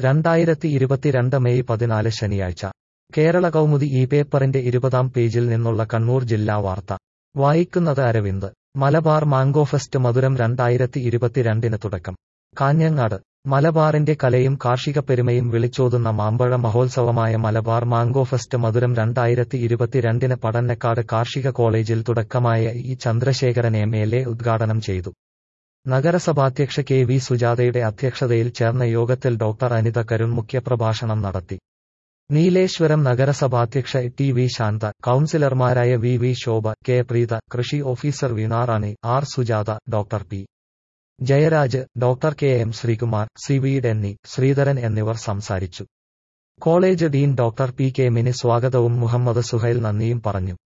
രണ്ടായിരത്തി ഇരുപത്തിരണ്ട് മെയ് പതിനാല് ശനിയാഴ്ച കേരള കൗമുദി ഈ പേപ്പറിന്റെ ഇരുപതാം പേജിൽ നിന്നുള്ള കണ്ണൂർ ജില്ലാ വാർത്ത വായിക്കുന്നത് അരവിന്ദ് മലബാർ മാംഗോ ഫെസ്റ്റ് മധുരം രണ്ടായിരത്തി ഇരുപത്തിരണ്ടിന് തുടക്കം കാഞ്ഞങ്ങാട് മലബാറിന്റെ കലയും കാർഷിക പെരുമയും വിളിച്ചോതുന്ന മാമ്പഴ മഹോത്സവമായ മലബാർ മാംഗോ ഫെസ്റ്റ് മധുരം രണ്ടായിരത്തി ഇരുപത്തിരണ്ടിന് പടന്നക്കാട് കാർഷിക കോളേജിൽ തുടക്കമായ E Chandrasekharan M L A ഉദ്ഘാടനം ചെയ്തു നഗരസഭാധ്യക്ഷ കെ വി സുജാതയുടെ അധ്യക്ഷതയിൽ ചേർന്ന യോഗത്തിൽ ഡോക്ടർ അനിത കരുൺ മുഖ്യപ്രഭാഷണം നടത്തി നീലേശ്വരം നഗരസഭാധ്യക്ഷ ടി വി ശാന്ത കൌൺസിലർമാരായ V V Shobha K Preetha കൃഷി officer Veenarani R Sujatha doctor P Jayaraj doctor K M Sreekumar C V Denny Sreedharan എന്നിവർ സംസാരിച്ചു college dean doctor P K Mini സ്വാഗതവും മുഹമ്മദ് സുഹൈൽ നന്ദിയും പറഞ്ഞു